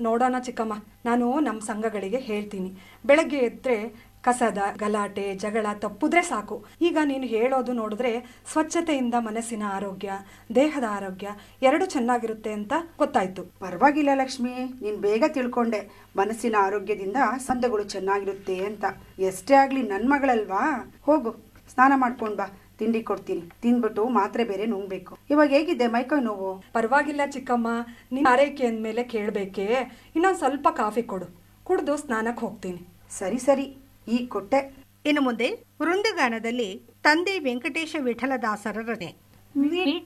ನೋಡೋಣ ಚಿಕ್ಕಮ್ಮ ನಾನು ನಮ್ಮ ಸಂಘಗಳಿಗೆ ಹೇಳ್ತೀನಿ ಬೆಳಗ್ಗೆ ಎದ್ದರೆ ಕಸದ ಗಲಾಟೆ ಜಗಳ ತಪ್ಪಿದ್ರೆ ಸಾಕು ಈಗ ನೀನು ಹೇಳೋದು ನೋಡಿದ್ರೆ ಸ್ವಚ್ಛತೆಯಿಂದ ಮನಸ್ಸಿನ ಆರೋಗ್ಯ ದೇಹದ ಆರೋಗ್ಯ ಎರಡು ಚೆನ್ನಾಗಿರುತ್ತೆ ಅಂತ ಗೊತ್ತಾಯ್ತು ಪರವಾಗಿಲ್ಲ ಲಕ್ಷ್ಮಿ ನೀನ್ ಬೇಗ ತಿಳ್ಕೊಂಡೆ ಮನಸ್ಸಿನ ಆರೋಗ್ಯದಿಂದ ಸಂದಗಳು ಚೆನ್ನಾಗಿರುತ್ತೆ ಅಂತ ಎಷ್ಟೇ ಆಗ್ಲಿ ನನ್ ಮಗಳಲ್ವಾ ಹೋಗು ಸ್ನಾನ ಮಾಡ್ಕೊಂಡ್ ಬಾ ತಿಂಡಿ ಕೊಡ್ತೀನಿ ತಿಂದ್ಬಿಟ್ಟು ಮಾತ್ರೆ ಬೇರೆ ನುಂಗ್ಬೇಕು ಇವಾಗ ಹೇಗಿದೆ ಮೈಕೈ ನೋವು ಪರವಾಗಿಲ್ಲ ಚಿಕ್ಕಮ್ಮ ನಿನ್ನ ಆರೈಕೆ ಅಂದಮೇಲೆ ಕೇಳಬೇಕೇ ಇನ್ನೊಂದು ಸ್ವಲ್ಪ ಕಾಫಿ ಕೊಡು ಕುಡಿದು ಸ್ನಾನಕ್ಕೆ ಹೋಗ್ತೀನಿ ಸರಿ ಸರಿ ಈಗ ಕೊಟ್ಟೆ ಇನ್ನು ಮುಂದೆ ವೃಂದಗಾನದಲ್ಲಿ ತಂದೆ ವೆಂಕಟೇಶ ವಿಠಲದಾಸರ ರಚನೆ